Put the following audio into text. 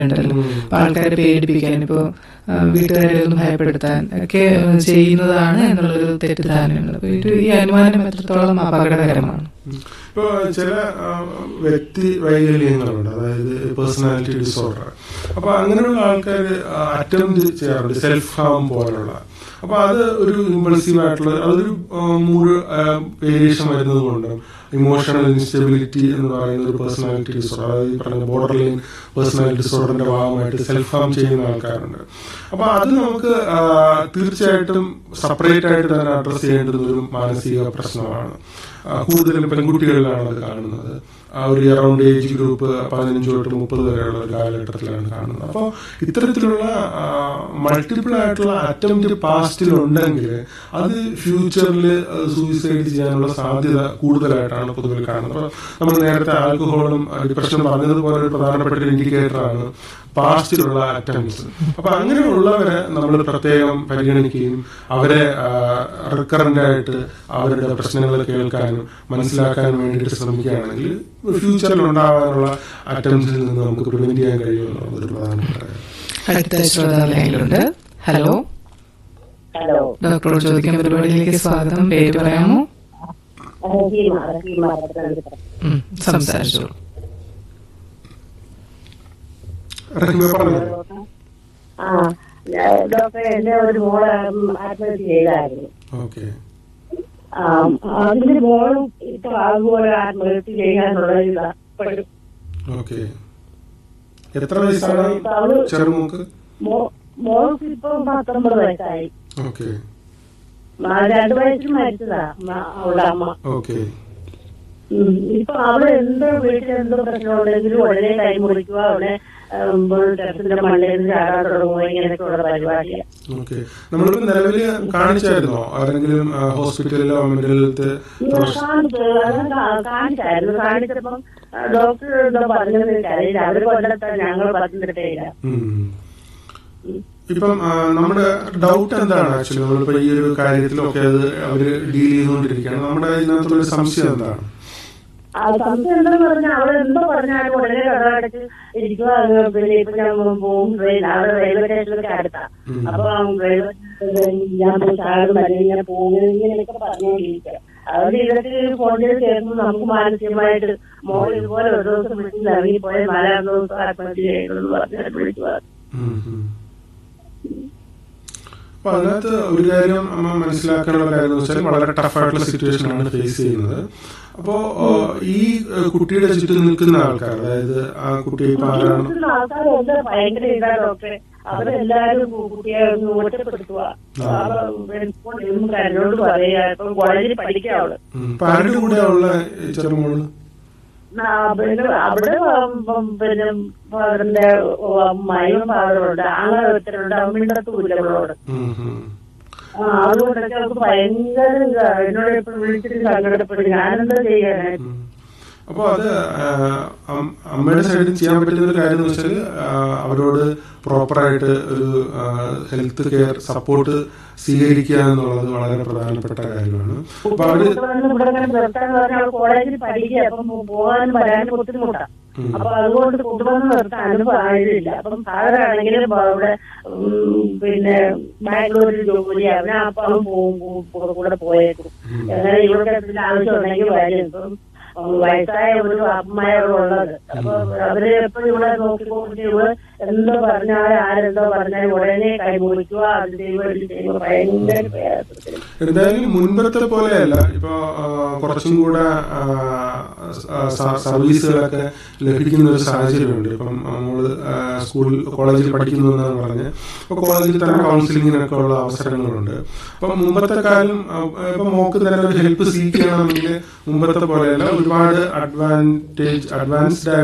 ഉണ്ടല്ലോ അപ്പൊ ആൾക്കാരെ പേടിപ്പിക്കാൻ ഇപ്പോ ആ, വീട്ടുകാരെ ഒന്ന് ഭയപ്പെടുത്താൻ ഒക്കെ ആ, ചെയ്യുന്നതാണ് എന്നുള്ളൊരു തെറ്റിദ്ധാരണയുണ്ട് അപ്പൊ ഇത് ഈ അനുമാനം എത്രത്തോളം അപകടകരമാണ് ഇപ്പൊ ചില ആ, വ്യക്തി വൈകല്യങ്ങളുണ്ട് അതായത് പേഴ്സണാലിറ്റി ഡിസോർഡർ അപ്പൊ അങ്ങനെയുള്ള ആൾക്കാർ അറ്റംപ്റ്റ് ചെയ്യാറുണ്ട് സെൽഫ് ഹാം പോലുള്ള അപ്പൊ അത് ഒരു ഇമ്പൾസീവ് ആയിട്ടുള്ള അതൊരു മൂഡ് വേരിയേഷൻ വരുന്നത് കൊണ്ടും ഇമോഷണൽ ഇൻസ്റ്റെബിലിറ്റി എന്ന് പറയുന്ന ഒരു പേഴ്സണാലിറ്റി ഡിസോർഡർ അതായത് ഈ പറഞ്ഞ ബോർഡർ ലൈൻ പേഴ്സണാലിറ്റി ഡിസോർഡറിന്റെ ഭാഗമായിട്ട് സെൽഫ് ഹാം ചെയ്യുന്ന ആൾക്കാരുണ്ട് അപ്പൊ അത് നമുക്ക് ആ, തീർച്ചയായിട്ടും സെപ്പറേറ്റ് ആയിട്ട് തന്നെ അഡ്രസ് ചെയ്യേണ്ടുന്ന ഒരു മാനസിക പ്രശ്നമാണ് ആ, കൂടുതലും പെൺകുട്ടികളിലാണ് അത് കാണുന്നത് ആ ഒരു അറൗണ്ട് ഏജ് ഗ്രൂപ്പ് പതിനഞ്ച് തൊട്ട് മുപ്പത് വരെയുള്ള ഒരു കാലഘട്ടത്തിലാണ് കാണുന്നത് അപ്പോൾ ഇത്തരത്തിലുള്ള മൾട്ടിപ്പിൾ ആയിട്ടുള്ള അറ്റംപ്റ്റ് പാസ്റ്റിൽ ഉണ്ടെങ്കിൽ അത് ഫ്യൂച്ചറിൽ സൂയിസൈഡ് ചെയ്യാനുള്ള സാധ്യത കൂടുതലായിട്ടാണ് പൊതുവിൽ കാണുന്നത് അപ്പോൾ നമ്മൾ നേരത്തെ ആൽക്കഹോളും ഡിപ്രഷനും പറഞ്ഞതുപോലെ ഒരു പ്രധാനപ്പെട്ട ഒരു ഇൻഡിക്കേറ്ററാണ് പാസ്റ്റിലുള്ള അറ്റംപ്റ്റ്സ് അപ്പൊ അങ്ങനെയുള്ളവരെ നമ്മൾ പ്രത്യേകം പരിഗണിക്കുകയും അവരെ റിക്കറന്റ് ആയിട്ട് അവരുടെ പ്രശ്നങ്ങൾ കേൾക്കാനും മനസ്സിലാക്കാനും വേണ്ടിയിട്ട് ശ്രമിക്കുകയാണെങ്കിൽ ഫ്യൂച്ചറിൽ ഉണ്ടാവാനുള്ള അറ്റംപ്റ്റ്സിൽ നിന്ന് നമുക്ക് പ്രിവെന്റ് ചെയ്യാൻ കഴിയുമെന്നുള്ളത് ഒരു പ്രധാനപ്പെട്ട കാര്യം. അടുത്ത ശ്രോതാ ലൈനിലുണ്ട് ഹലോ ഹലോ ഡോക്ടറോട് ചോദിക്കാൻ പരിപാടിയിലേക്ക് സ്വാഗതം പേര് പറയാമോ ഹീമ ഹീമ പത്തനംതിട്ട ഉം, സംസാരിച്ചോളൂ റഹീമ പറഞ്ഞോ. ആ ഞാൻ ഡോക്ടറെ എന്റെ ഒരു മോള് ആത്മഹത്യ ചെയ്തായിരുന്നു ഓക്കെ ആ, അതിന്റെ മോളും ഇപ്പൊ അതുപോലെ ആത്മഹത്യ ചെയ്യാനുള്ള ഇതാ ഇപ്പോഴും. ഓക്കെ എത്ര വയസ്സാണ് അവള് ചെറുമൂക്ക് മോ- മോൾക്ക് ഇപ്പൊ പത്തൊമ്പത് വയസ്സായി ഓക്കെ ആ, രണ്ടു വയസ്സിൽ മരിച്ചതാ മ- അവളുടെ അമ്മ ഓക്കെ ഉം. ഇപ്പൊ അവള് എന്തോ വീട്ടിൽ എന്തോ പ്രശ്നം ഉണ്ടെങ്കിലും ഉടനെ കൈ മുറിക്കുക ഉടനെ ടെറസിന്റെ മണ്ടയിൽ നിന്ന് ചാടാൻ തുടങ്ങുക ഇങ്ങനെയൊക്കെ ഉള്ള പരിപാടിയാണ് ഓക്കെ നമ്മളിപ്പോ നിലവില് കാണിച്ചായിരുന്നോ ആരെങ്കിലും ആ, ഹോസ്പിറ്റലിലോ മെന്റൽ ഹെൽത്ത് കാണിച്ചു അത് കാ- കാണിച്ചായിരുന്നു കാണിച്ചപ്പം ആ, ഡോക്ടർ എന്തോ പറഞ്ഞതെന്ന് എനിക്കറിയില്ല അവര് കൊല്ലത്ത ഞങ്ങൾ പത്തനംതിട്ടയില്ല ഉം. ഇപ്പം ആ, നമ്മുടെ ഡൗട്ട് എന്താണ് ആക്ച്വലി നമ്മളിപ്പോ ഈ ഒരു കാര്യത്തിലൊക്കെ അത് അവര് ഡീൽ ചെയ്തുകൊണ്ടിരിക്കുകയാണ് നമ്മുടെ ഇതിനകത്തുള്ള ഒരു സംശയം എന്താണ് ആ സംശയം എന്താന്ന് പറഞ്ഞാൽ അവള് എന്തോ പറഞ്ഞാലും ഉടനെ കടടച്ച് ഇരിക്കുക അത് പിന്നെ ഇപ്പൊ ഞാൻ പോകും ട്രെയിൻ അവിടെ റെയിൽവേ സ്റ്റേഷനിലൊക്കെ അടുത്താ ഉം. അപ്പൊ റെയിൽവേ സ്റ്റേഷനിൽ ഞാൻ പോയി ചാടും അല്ലെങ്കിൽ ഞാൻ പോകുന്നത് ഇങ്ങനെയൊക്കെ പറഞ്ഞുകൊണ്ടിരിക്കുക അതുകൊണ്ട് ഇവർക്ക് ഫോൺ ചെയ്ത് ചേർന്ന് നമുക്ക് മാനസികമായിട്ട് മോൾ ഇതുപോലെ ഒരു ദിവസം വീട്ടിൽ ഇറങ്ങിപ്പോയ നാലാം ദിവസം ആത്മഹത്യ ചെയ്യണമെന്ന് പറഞ്ഞാൽ വിളിച്ചു പറഞ്ഞു ഉം, ഉം. അപ്പൊ അതിനകത്ത് ഒരു കാര്യം അമ്മ മനസ്സിലാക്കാനുള്ള കാര്യം എന്ന് വെച്ചാൽ വളരെ ടഫായിട്ടുള്ള സിറ്റുവേഷൻ ആണ് ഫേസ് ചെയ്യുന്നത് അപ്പോ ആ, ഈ ആ, കുട്ടിയുടെ ചുറ്റും നിൽക്കുന്ന ആൾക്കാർ അതായത് ആ കുട്ടി ഇപ്പൊ ആരാണ് കുട്ടികളുടെ ആൾക്കാരെല്ലാം ഭയങ്കര ഇതാ ഡോക്ടറെ അവരെല്ലാരും കു- കുട്ടിയെ ഒന്ന് ഒറ്റപ്പെടുത്തുക കരനോട് പറയുക ഇപ്പൊ കോളേജിൽ പഠിക്കുക അവള് ഉം. ഇപ്പൊ ആരുടെ കൂടെയാ ഉള്ള ചെറുമോള് ആ, പിന്നെ അവിടെ ഉം, പിന്നെ ഫാദറിന്റെ അമ്മായും ഫാദറുണ്ട് അങ്ങനെ ഒരുത്തരുണ്ട് അമ്മിണ്ടത്തുമില്ല അവളോട് ഉം, ഉം. ആ, അതുകൊണ്ടൊക്കെ അവർക്ക് ഭയങ്കര ഇതാ. എന്നോട് ഇപ്പൊ വിളിച്ചിട്ട് സങ്കടപ്പെട്ടു ഞാനെന്താ ചെയ്യാനായിട്ട് ഉം. അപ്പൊ അത് ആ, അം- അമ്മയുടെ സൈഡിൽ ചെയ്യാൻ പറ്റുന്ന ഒരു കാര്യം എന്ന് വെച്ചാൽ അവരോട് പ്രോപ്പറായിട്ട് ഒരു ഹെൽത്ത് കെയർ സപ്പോർട്ട് സ്വീകരിക്കുക എന്നുള്ളത് വളരെ പ്രധാനപ്പെട്ട കാര്യമാണ് അപ്പൊ അവര് ഇവിടെ ഇങ്ങനെ നിർത്താന്ന് പറഞ്ഞാൽ കോളേജിൽ പഠിക്കുക അപ്പം പോകാനും വരാനും ബുദ്ധിമുട്ടാ ഉം. അപ്പൊ അതുകൊണ്ട് കൊണ്ടുവന്ന് നിർത്താനും സാധ്യതയില്ല അപ്പം സാധാരണയാണെങ്കിലും അവിടെ ഉം, പിന്നെ ബാംഗ്ലൂരിൽ ജോലി അവനെ അപ്പം അവൻ പോകും കൂ- കൂടെ പോയേക്കും ഉം. അങ്ങനെ ഇവിടെ എന്തെങ്കിലും ആവശ്യം ഉണ്ടെങ്കിൽ വരും ഇപ്പം ഉം, വയസ്സായ ഒരു അമ്മയുള്ളത് അപ്പൊ അവര് എപ്പോഴും ഇവിടെ നോക്കിക്കൊണ്ട് ഇവള് എന്തോ പറഞ്ഞാലും ആരെന്തോ പറഞ്ഞാലും ഉടനെ കൈമുറിക്കുക അത് ചെയ്യുക ഇത് ചെയ്യുക ഭയങ്കര പ്രയാസത്തിൽ എന്തായാലും മുൻപത്തെ പോലെയല്ല ഇപ്പൊ ആ, കുറച്ചും കൂടെ ആ, സ- സർവീസുകളൊക്കെ ലഭിക്കുന്ന ഒരു സാഹചര്യമുണ്ട് ഇപ്പം നമ്മള് ആ, സ്കൂൾ കോളേജിൽ പഠിക്കുന്നു എന്നാണ് പറഞ്ഞ് ഇപ്പൊ കോളേജിൽ തന്നെ കൗൺസിലിങ്ങിനൊക്കെ ഉള്ള അവസരങ്ങളുണ്ട് അപ്പൊ മുമ്പത്തെ കാലം ആ, ഇപ്പൊ മോക്ക് തന്നെ ഒരു ഹെൽപ്പ് സീക്ക് ചെയ്യണമെങ്കിൽ മുമ്പത്തെ പോലെയല്ല ഒരുപാട് അഡ്വാൻറ്റേജ് അഡ്വാൻസ്ഡ്